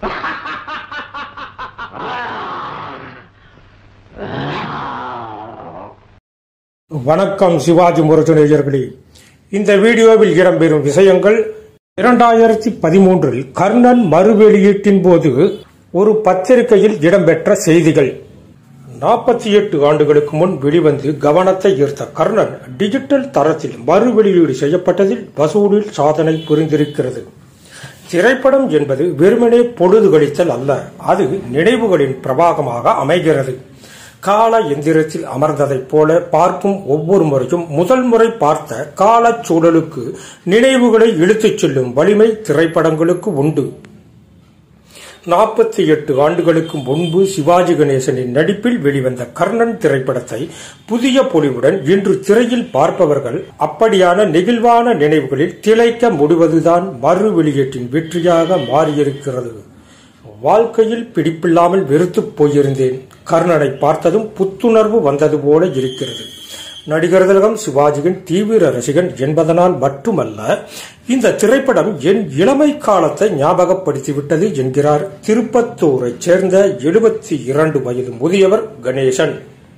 வணக்கம் சிவாஜி முரசனேயர்களே இந்த வீடியோவில் இடம்பெறும் விஷயங்கள் இரண்டாயிரத்தி பதிமூன்றில் கர்ணன் மறு வெளியீட்டின் போது ஒரு பத்திரிகையில் இடம்பெற்ற செய்திகள் நாற்பத்தி எட்டு ஆண்டுகளுக்கு முன் வெளிவந்து கவனத்தை ஈர்த்த கர்ணன் டிஜிட்டல் தரத்தில் மறு வெளியீடு செய்யப்பட்டதில் வசூலில் சாதனை புரிந்திருக்கிறது திரைப்படம் என்பது வெறுமனே பொழுது கழித்தல் அல்ல அது நினைவுகளின் பிரபாகமாக அமைகிறது கால எந்திரத்தில் அமர்ந்ததைப் போல பார்க்கும் ஒவ்வொரு முறையும் முதல் முறை பார்த்த காலச் சூழலுக்கு நினைவுகளை இழுத்துச் செல்லும் வலிமை திரைப்படங்களுக்கு உண்டு நாற்பத்தி எட்டு ஆண்டுகளுக்கு முன்பு சிவாஜி கணேசனின் நடிப்பில் வெளிவந்த கர்ணன் திரைப்படத்தை புதிய பொலிவுடன் இன்று திரையில் பார்ப்பவர்கள் அப்படியான நெகிழ்வான நினைவுகளில் திளைக்க முடிவதுதான் மறு வெளியீட்டின் வெற்றியாக மாறியிருக்கிறது வாழ்க்கையில் பிடிப்பில்லாமல் வெறுத்துப் போயிருந்தேன் கர்ணனை பார்த்ததும் புத்துணர்வு வந்தது போல இருக்கிறது நடிகர் திலகம் சிவாஜியின் தீவிர ரசிகன் என்பதனால் மட்டுமல்ல இந்த திரைப்படம் என் இளமை காலத்தை ஞாபகப்படுத்திவிட்டது என்கிறார் திருப்பத்தூரைச் சேர்ந்த எழுபத்தி இரண்டு வயது முதியவர் கணேசன்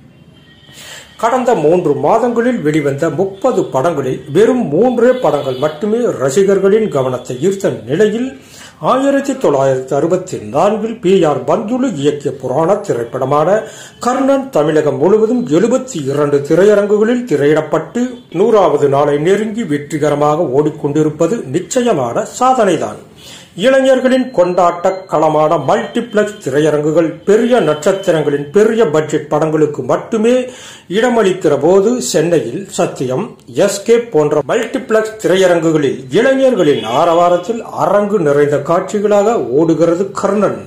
கடந்த மூன்று மாதங்களில் வெளிவந்த முப்பது படங்களில் வெறும் மூன்றே படங்கள் மட்டுமே ரசிகர்களின் கவனத்தை ஈர்த்த நிலையில் ஆயிரத்தி தொள்ளாயிரத்தி அறுபத்தி நான்கில் பி ஆர் பந்துலு இயக்கிய புராண திரைப்படமான கர்ணன் தமிழகம் முழுவதும் எழுபத்தி இரண்டு திரையரங்குகளில் திரையிடப்பட்டு நூறாவது நாளை நெருங்கி வெற்றிகரமாக ஓடிக்கொண்டிருப்பது நிச்சயமான சாதனைதான் இளைஞர்களின் கொண்டாட்ட களமான மல்டிபிளெக்ஸ் திரையரங்குகள் பெரிய நட்சத்திரங்களின் பெரிய பட்ஜெட் படங்களுக்கு மட்டுமே இடமளிக்கிற போது சென்னையில் சத்தியம் எஸ்கே போன்ற மல்டிபிளெக்ஸ் திரையரங்குகளில் இளைஞர்களின் ஆரவாரத்தில் அரங்கு நிறைந்த காட்சிகளாக ஓடுகிறது கர்ணன்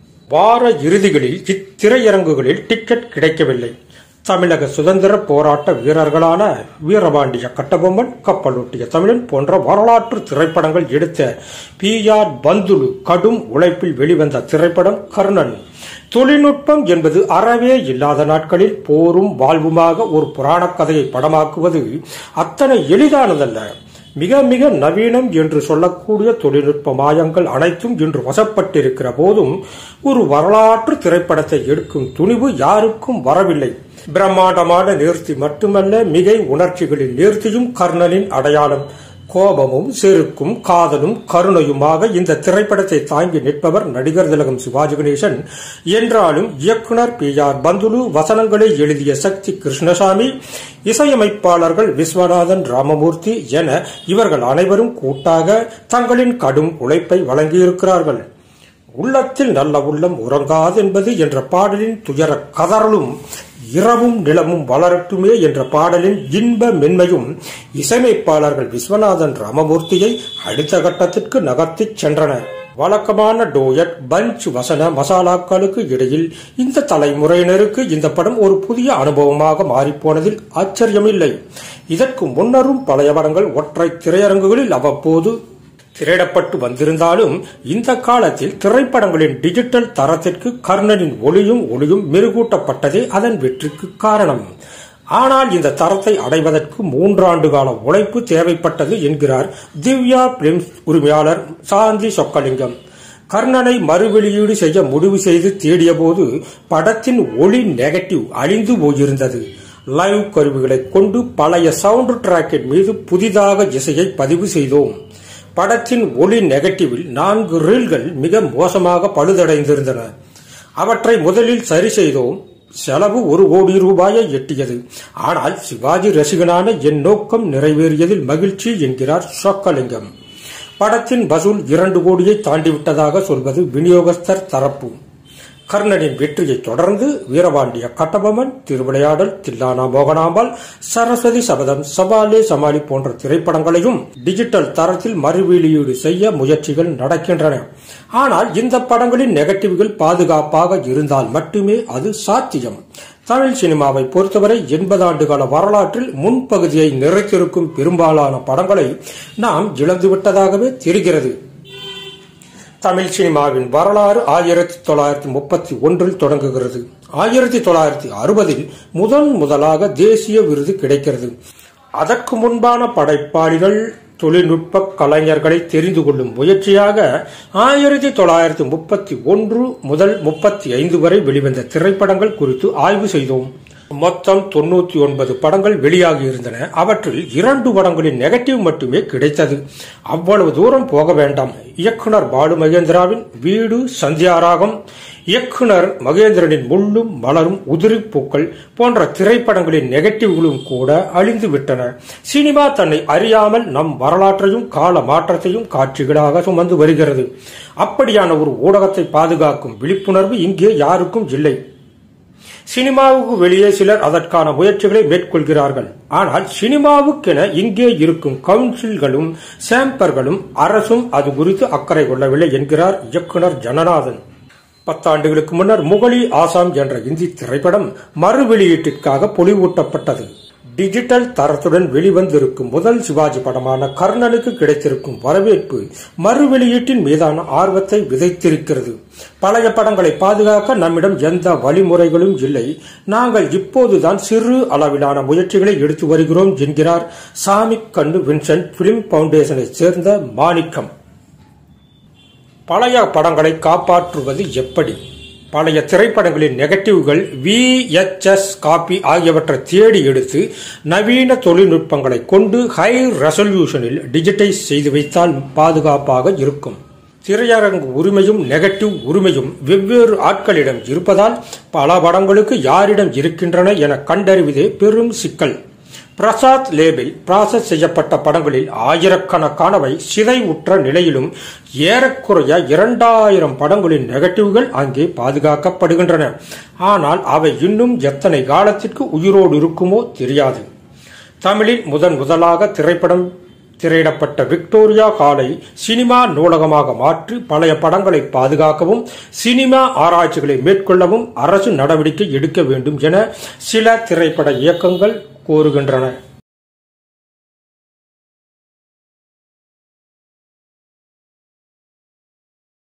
வார இறுதிகளில் இத்திரையரங்குகளில் டிக்கெட் கிடைக்கவில்லை தமிழக சுதந்திர போராட்ட வீரர்களான வீரபாண்டிய கட்டபொம்மன் கப்பலொட்டிய தமிழன் போன்ற வரலாற்று திரைப்படங்கள் எடுத்த பி ஆர் பந்துலு கடும் உழைப்பில் வெளிவந்த திரைப்படம் கர்ணன் தொழில்நுட்பம் என்பது அறவே இல்லாத நாட்களில் போரும் வாழ்வுமாக ஒரு புராணக் கதையை படமாக்குவது அத்தனை எளிதானதல்ல மிக மிக நவீனம் என்று சொல்லக்கூடிய தொழில்நுட்ப மாயங்கள் அனைத்தும் இன்று வசப்பட்டிருக்கிற போதும் ஒரு வரலாற்று திரைப்படத்தை எடுக்கும் துணிவு யாருக்கும் வரவில்லை பிரம்மாண்டமான நேர்த்தி மட்டுமல்ல மிகை உணர்ச்சிகளின் நேர்த்தியும் கர்ணனின் அடையாளம் கோபமும் செருக்கும் காதலும் கருணையுமாக இந்த திரைப்படத்தை தாங்கி நிற்பவர் நடிகர் திலகம் சிவாஜி கணேசன் என்றாலும் இயக்குனர் பி ஆர் பந்துலு வசனங்களை எழுதிய சக்தி கிருஷ்ணசாமி இசையமைப்பாளர்கள் விஸ்வநாதன் ராமமூர்த்தி என இவர்கள் அனைவரும் கூட்டாக தங்களின் கடும் உழைப்பை வழங்கியிருக்கிறார்கள் உள்ளத்தில் நல்ல உள்ளம் உறங்காது என்பது என்ற பாடலின் துயர கதறலும் இரவும் நிலமும் வளரட்டுமே என்ற பாடலின் இன்ப மென்மையும் இசையமைப்பாளர்கள் விஸ்வநாதன் ராமமூர்த்தியை அடுத்த கட்டத்திற்கு நகர்த்திச் சென்றனர் வழக்கமான டோயட் பஞ்ச் வசன மசாலாக்களுக்கு இடையில் இந்த தலைமுறையினருக்கு இந்த படம் ஒரு புதிய அனுபவமாக மாறிப்போனதில் ஆச்சரியமில்லை இதற்கு முன்னரும் பழைய படங்கள் ஒற்றை திரையரங்குகளில் அவ்வப்போது திரையிடப்பட்டு வந்திருந்தாலும் இந்த காலத்தில் திரைப்படங்களின் டிஜிட்டல் தரத்திற்கு கர்ணனின் ஒளியும் ஒளியும் மெருகூட்டப்பட்டதே அதன் வெற்றிக்கு காரணம் ஆனால் இந்த தரத்தை அடைவதற்கு மூன்றாண்டு கால உழைப்பு தேவைப்பட்டது என்கிறார் திவ்யா பிலிம்ஸ் உரிமையாளர் சாந்தி சொக்கலிங்கம் கர்ணனை மறுவெளியீடு செய்ய முடிவு செய்து தேடியபோது படத்தின் ஒளி நெகட்டிவ் அழிந்து போயிருந்தது லைவ் கருவிகளை கொண்டு பழைய சவுண்ட் டிராக்கின் மீது புதிதாக இசையை பதிவு செய்தோம் படத்தின் ஒளி நெகட்டிவில் நான்கு ரீல்கள் மிக மோசமாக பழுதடைந்திருந்தன அவற்றை முதலில் சரி செய்தோம் செலவு ஒரு கோடி ரூபாயை எட்டியது ஆனால் சிவாஜி ரசிகனான என் நோக்கம் நிறைவேறியதில் மகிழ்ச்சி என்கிறார் சொக்கலிங்கம் படத்தின் வசூல் இரண்டு கோடியை தாண்டிவிட்டதாக சொல்வது விநியோகஸ்தர் தரப்பு கர்ணனின் வெற்றியை தொடர்ந்து வீரபாண்டிய கட்டபொம்மன் திருவிளையாடல் தில்லானா மோகனாம்பாள் சரஸ்வதி சபதம் சபாலே சமாளி போன்ற திரைப்படங்களையும் டிஜிட்டல் தரத்தில் மறுவெளியீடு செய்ய முயற்சிகள் நடக்கின்றன ஆனால் இந்த படங்களின் நெகட்டிவ்கள் பாதுகாப்பாக இருந்தால் மட்டுமே அது சாத்தியம் தமிழ் சினிமாவை பொறுத்தவரை எண்பது ஆண்டுகால வரலாற்றில் முன்பகுதியை நிறைத்திருக்கும் பெரும்பாலான படங்களை நாம் இழந்துவிட்டதாகவே தெரிகிறது தமிழ் சினிமாவின் வரலாறு ஆயிரத்தி தொள்ளாயிரத்தி முப்பத்தி ஒன்றில் தொடங்குகிறது ஆயிரத்தி தொள்ளாயிரத்தி அறுபதில் முதன் முதலாக தேசிய விருது கிடைக்கிறது அதற்கு முன்பான படைப்பாளிகள் தொழில்நுட்ப கலைஞர்களை தெரிந்து கொள்ளும் முயற்சியாக ஆயிரத்தி தொள்ளாயிரத்தி முப்பத்தி ஒன்று முதல் முப்பத்தி ஐந்து வரை வெளிவந்த திரைப்படங்கள் குறித்து ஆய்வு செய்தோம் மொத்தம் தொண்ணூத்தி ஒன்பது படங்கள் வெளியாகி இருந்தன அவற்றில் இரண்டு படங்களின் நெகட்டிவ் மட்டுமே கிடைத்தது அவ்வளவு தூரம் போக வேண்டாம் இயக்குனர் பாலு மகேந்திராவின் வீடு சந்தியாராகம் இயக்குனர் மகேந்திரனின் முள்ளும் மலரும் உதிரிப் பூக்கள் போன்ற திரைப்படங்களின் நெகட்டிவ்களும் கூட அழிந்து விட்டன சினிமா தன்னை அறியாமல் நம் வரலாற்றையும் கால மாற்றத்தையும் காட்சிகளாக சுமந்து வருகிறது அப்படியான ஒரு ஊடகத்தை பாதுகாக்கும் விழிப்புணர்வு இங்கே யாருக்கும் இல்லை சினிமாவுக்கு வெளியே சிலர் அதற்கான முயற்சிகளை மேற்கொள்கிறார்கள் ஆனால் சினிமாவுக்கென இங்கே இருக்கும் கவுன்சில்களும் சேம்பர்களும் அரசும் அது குறித்து அக்கறை கொள்ளவில்லை என்கிறார் இயக்குனர் ஜனநாதன் பத்தாண்டுகளுக்கு முன்னர் முகலி ஆசாம் என்ற இந்தி திரைப்படம் மறு வெளியீட்டிற்காக பொலிவூட்டப்பட்டது டிஜிட்டல் தரத்துடன் வெளிவந்திருக்கும் முதல் சிவாஜி படமான கர்ணனுக்கு கிடைத்திருக்கும் வரவேற்பு மறு வெளியீட்டின் மீதான ஆர்வத்தை விதைத்திருக்கிறது பழைய படங்களை பாதுகாக்க நம்மிடம் எந்த வழிமுறைகளும் இல்லை நாங்கள் இப்போதுதான் சிறு அளவிலான முயற்சிகளை எடுத்து வருகிறோம் என்கிறார் சாமி கண்ணு வின்சென்ட் பிலிம் பவுண்டேஷனை சேர்ந்த மாணிக்கம் பழைய படங்களை காப்பாற்றுவது எப்படி பழைய திரைப்படங்களின் நெகட்டிவ்கள் விஎச்எஸ் காப்பி ஆகியவற்றை தேடி எடுத்து நவீன தொழில்நுட்பங்களை கொண்டு ஹை ரெசல்யூஷனில் டிஜிட்டைஸ் செய்து வைத்தால் பாதுகாப்பாக இருக்கும் திரையரங்கு உரிமையும் நெகட்டிவ் உரிமையும் வெவ்வேறு ஆட்களிடம் இருப்பதால் பல படங்களுக்கு யாரிடம் இருக்கின்றன என கண்டறிவதே பெரும் சிக்கல் பிரசாத் லேபில் ப்ராசஸ் செய்யப்பட்ட படங்களில் ஆயிரக்கணக்கானவை சிதைவுற்ற நிலையிலும் ஏறக்குறைய இரண்டாயிரம் படங்களின் நெகட்டிவ்கள் அங்கே பாதுகாக்கப்படுகின்றன ஆனால் அவை இன்னும் எத்தனை காலத்திற்கு உயிரோடு இருக்குமோ தெரியாது தமிழில் முதன் முதலாக திரைப்படம் திரையிடப்பட்ட விக்டோரியா ஹாலை சினிமா நூலகமாக மாற்றி பழைய படங்களை பாதுகாக்கவும் சினிமா ஆராய்ச்சிகளை மேற்கொள்ளவும் அரசு நடவடிக்கை எடுக்க வேண்டும் என சில திரைப்பட இயக்கங்கள் கோருகின்றன